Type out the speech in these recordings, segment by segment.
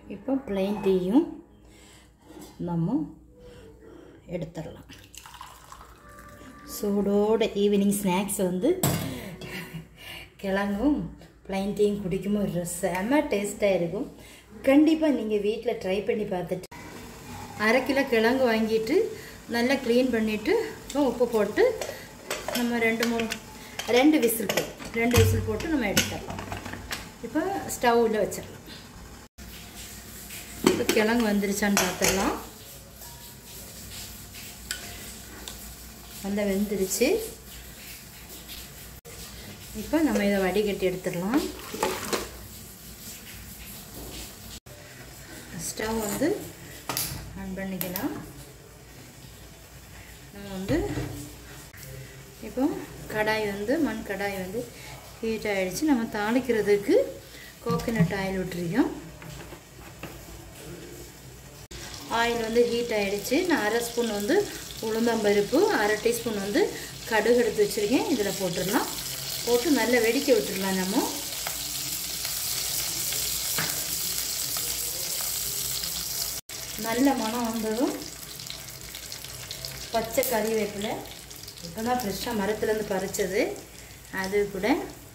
இப்போ ப்ளைன் டீயும் நம்ம எடுத்துடலாம் சூடோட ஈவினிங் ஸ்நாக்ஸ் வந்து கிழங்கும் ப்ளைன் டீயும் குடிக்கும்போது செம டேஸ்ட்டாக இருக்கும் கண்டிப்பாக நீங்கள் வீட்டில் ட்ரை பண்ணி பார்த்துட்டு அரை கிலோ கிழங்கு வாங்கிட்டு நல்லா க்ளீன் பண்ணிவிட்டு உப்பு போட்டு நம்ம ரெண்டு மூணு ரெண்டு விசில் போடும் ரெண்டு விசில் போட்டு நம்ம எடுத்துடலாம் இப்போ ஸ்டவ்வில் வச்சிடலாம் இப்போ கிழங்கு வந்துருச்சான்னு பார்த்துடலாம் நல்லா வெந்துருச்சு இப்போ நம்ம இதை வடிகட்டி எடுத்துடலாம் ஸ்டவ் வந்து ஆன் பண்ணிக்கலாம் நம்ம வந்து இப்போ கடாய் வந்து மண் கடாய் வந்து ஹீட் ஆகிடுச்சு நம்ம தாளிக்கிறதுக்கு கோகனட் ஆயில் விட்டுருக்கோம் ஆயில் வந்து ஹீட் ஆகிடுச்சு நான் அரை ஸ்பூன் வந்து உளுந்தம்பருப்பு அரை டீஸ்பூன் வந்து கடுகு எடுத்து வச்சுருக்கேன் இதில் போட்டுடலாம் போட்டு நல்லா வெடிக்க விட்டுடலாம் நம்ம நல்ல மனம் வந்ததும் பச்சை கறிவேப்பிலை இப்போ தான் ஃப்ரெஷ்ஷாக மரத்துலேருந்து பறித்தது அது கூட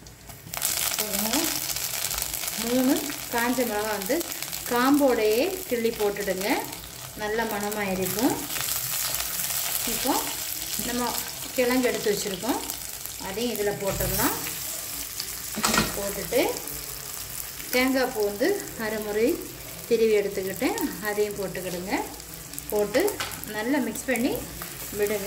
மூணு காஞ்ச மிளகா வந்து காம்போடையே கிள்ளி போட்டுடுங்க நல்ல மணமாக இருக்கும் இப்போ நம்ம கிழங்கு எடுத்து வச்சுருக்கோம் அதையும் இதில் போட்டுடலாம் போட்டுட்டு தேங்காய் பூ வந்து அரை முறை திருவி எடுத்துக்கிட்டேன் அதையும் போட்டுக்கிடுங்க போட்டு நல்லா மிக்ஸ் பண்ணி விடுங்க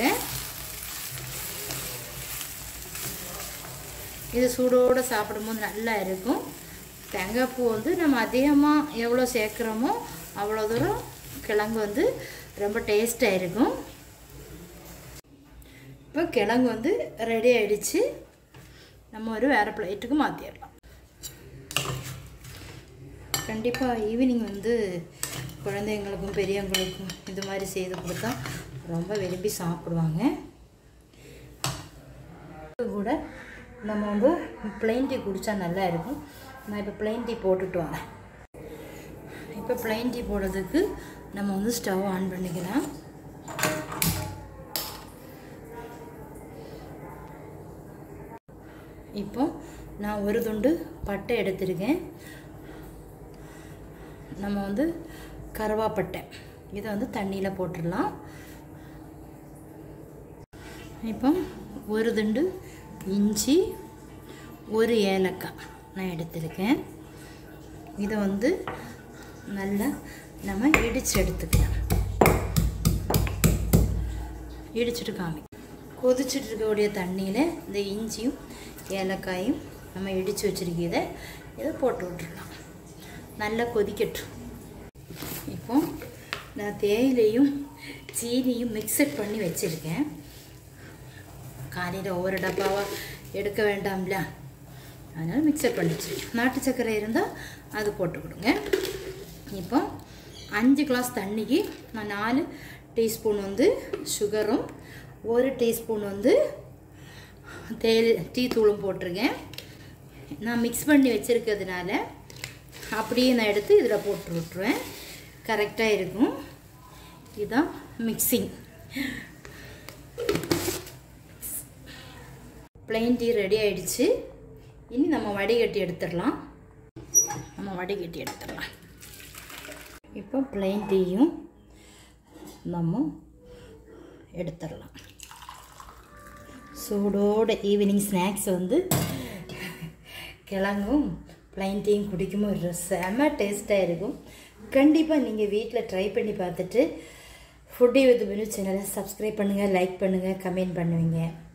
இது சூடோடு சாப்பிடும்போது நல்லா இருக்கும் தேங்காய் பூ வந்து நம்ம அதிகமாக எவ்வளோ சேர்க்குறோமோ அவ்வளோ தூரம் கிழங்கு வந்து ரொம்ப டேஸ்ட்டாக இருக்கும் இப்போ கிழங்கு வந்து ரெடி ஆகிடுச்சு நம்ம ஒரு வேறு பிளேட்டுக்கு மாற்றிடலாம் கண்டிப்பாக ஈவினிங் வந்து குழந்தைங்களுக்கும் பெரியவங்களுக்கும் இது மாதிரி செய்து கொடுத்தா ரொம்ப விரும்பி சாப்பிடுவாங்க கூட நம்ம வந்து பிளெயின் டீ குடித்தா நல்லா இருக்கும் நான் இப்போ பிளெயின் டீ போட்டுட்டு வரேன் இப்போ பிளெயின் டீ போடுறதுக்கு நம்ம வந்து ஸ்டவ் ஆன் பண்ணிக்கலாம் இப்போ நான் ஒரு துண்டு பட்டை எடுத்திருக்கேன் நம்ம வந்து கருவாப்பட்டை இதை வந்து தண்ணியில் போட்டுடலாம் இப்போ ஒரு துண்டு இஞ்சி ஒரு ஏலக்காய் நான் எடுத்திருக்கேன் இதை வந்து நல்லா நம்ம இடித்து எடுத்துக்கலாம் இடிச்சிட்டு காமி கொதிச்சுட்டு இருக்கக்கூடிய தண்ணியில் இந்த இஞ்சியும் ஏலக்காயும் நம்ம இடித்து வச்சுருக்கிறத இதை போட்டு விட்டுடலாம் நல்லா கொதிக்கட்டும் இப்போ நான் தேயிலையும் சீனியும் மிக்சட் பண்ணி வச்சுருக்கேன் காலையில் ஒவ்வொரு டப்பாவாக எடுக்க வேண்டாம்ல அதனால் மிக்சர் பண்ணி வச்சுருக்கேன் நாட்டு சர்க்கரை இருந்தால் அது போட்டு கொடுங்க இப்போ அஞ்சு கிளாஸ் தண்ணிக்கு நான் நாலு டீஸ்பூன் வந்து சுகரும் ஒரு டீஸ்பூன் வந்து தேயிலை டீ தூளும் போட்டிருக்கேன் நான் மிக்ஸ் பண்ணி வச்சுருக்கிறதுனால அப்படியே நான் எடுத்து இதில் போட்டு விட்ருவேன் கரெக்டாக இருக்கும் இதுதான் மிக்சிங் பிளெயின் டீ ரெடி ஆயிடுச்சு இனி நம்ம வடிகட்டி எடுத்துடலாம் நம்ம வடிகட்டி எடுத்துடலாம் இப்போ பிளெயின் டீயும் நம்ம எடுத்துடலாம் சூடோட ஈவினிங் ஸ்நாக்ஸ் வந்து கிழங்கும் பிளைன் டீயும் குடிக்கும்போது செம டேஸ்ட்டாக இருக்கும் கண்டிப்பாக நீங்கள் வீட்டில் ட்ரை பண்ணி பார்த்துட்டு ஃபுட்டி வித் மினு சேனலை சப்ஸ்கிரைப் பண்ணுங்கள் லைக் பண்ணுங்கள் கமெண்ட் பண்ணுவீங்க